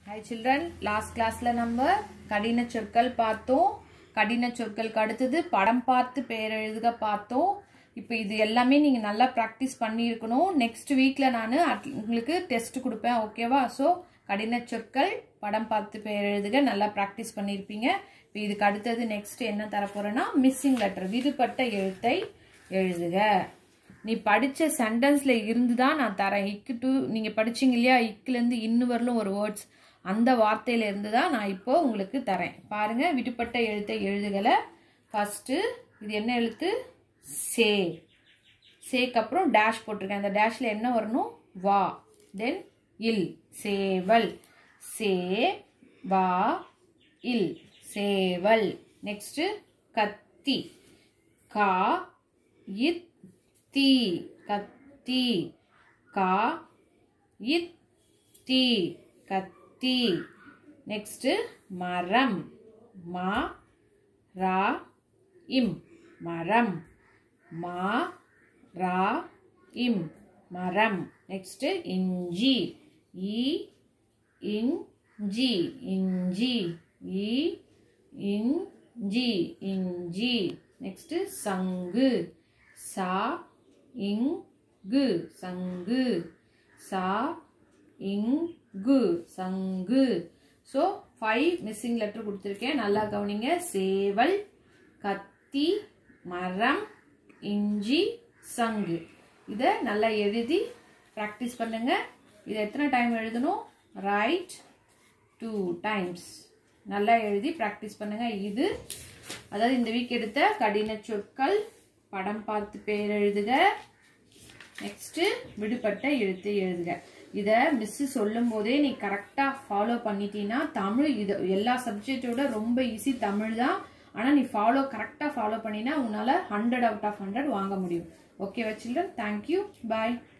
hi children last கிளாஸ்ல நம்ம கடின சொற்கள் பார்த்தோம் கடின சொற்களுக்கு அடுத்தது படம் பார்த்து பேர் எழுதுக பார்த்தோம் இப்போ இது எல்லாமே நீங்கள் நல்லா ப்ராக்டிஸ் பண்ணியிருக்கணும் நெக்ஸ்ட் வீக்கில் நான் உங்களுக்கு டெஸ்ட் கொடுப்பேன் ஓகேவா ஸோ கடின சொற்கள் படம் பார்த்து பேர் எழுதுக நல்லா ப்ராக்டிஸ் பண்ணியிருப்பீங்க இப்போ இதுக்கு அடுத்தது நெக்ஸ்ட் என்ன தரப்போறேன்னா மிஸ்ஸிங் லெட்டர் விடுபட்ட எழுத்தை எழுதுக நீ படித்த சென்டென்ஸில் இருந்து தான் நான் தரேன் இக்கு டு நீங்கள் படிச்சீங்க இல்லையா இக்குலேருந்து இன்னு வரலும் ஒரு வேர்ட்ஸ் அந்த வார்த்தையில இருந்து தான் நான் இப்போ உங்களுக்கு தரேன் பாருங்க விடுபட்ட எழுத்தை எழுதுகளை ஃபஸ்ட்டு இது என்ன எழுத்து சே சேக்கு அப்புறம் டேஷ் போட்டிருக்கேன் அந்த டேஷில் என்ன வரணும் வா தென் இல் சேவல் சே வா இல் சேவல் நெக்ஸ்ட்டு கத்தி கா இத் தி கத்தி கா இத் தி கத்தி நெக்ஸ்ட்டு மரம் மா ரா இம் மரம் மா ரா இம் மரம் நெக்ஸ்ட்டு இஞ்சி இ இஞ்சி இஞ்சி இ இஞ்சி இஞ்சி நெக்ஸ்ட்டு சங்கு சா இங்கு சங்கு சா இங்கு சங்கு ஸோ ஃபைவ் மிஸ்ஸிங் லெட்டர் கொடுத்துருக்கேன் நல்லா கவனிங்க சேவல் கத்தி மரம் இஞ்சி சங்கு இதை நல்லா எழுதி ப்ராக்டிஸ் பண்ணுங்க இதை எத்தனை டைம் எழுதணும் ரைட் டூ டைம்ஸ் நல்லா எழுதி ப்ராக்டிஸ் பண்ணுங்க இது அதாவது இந்த வீக் எடுத்த கடின சொற்கள் படம் பார்த்து பேர் எழுதுக நெக்ஸ்ட்டு விடுபட்ட எழுத்து எழுதுக இதை மிஸ்ஸு சொல்லும் போதே நீ கரெக்டாக ஃபாலோ பண்ணிட்டீங்கன்னா தமிழ் இது எல்லா சப்ஜெக்டோட ரொம்ப ஈஸி தமிழ் தான் ஆனால் நீ ஃபாலோ கரெக்டாக ஃபாலோ பண்ணினா உன்னால் ஹண்ட்ரட் அவுட் ஆஃப் ஹண்ட்ரட் வாங்க முடியும் ஓகே சில்ட்ரன் தேங்க்யூ பாய்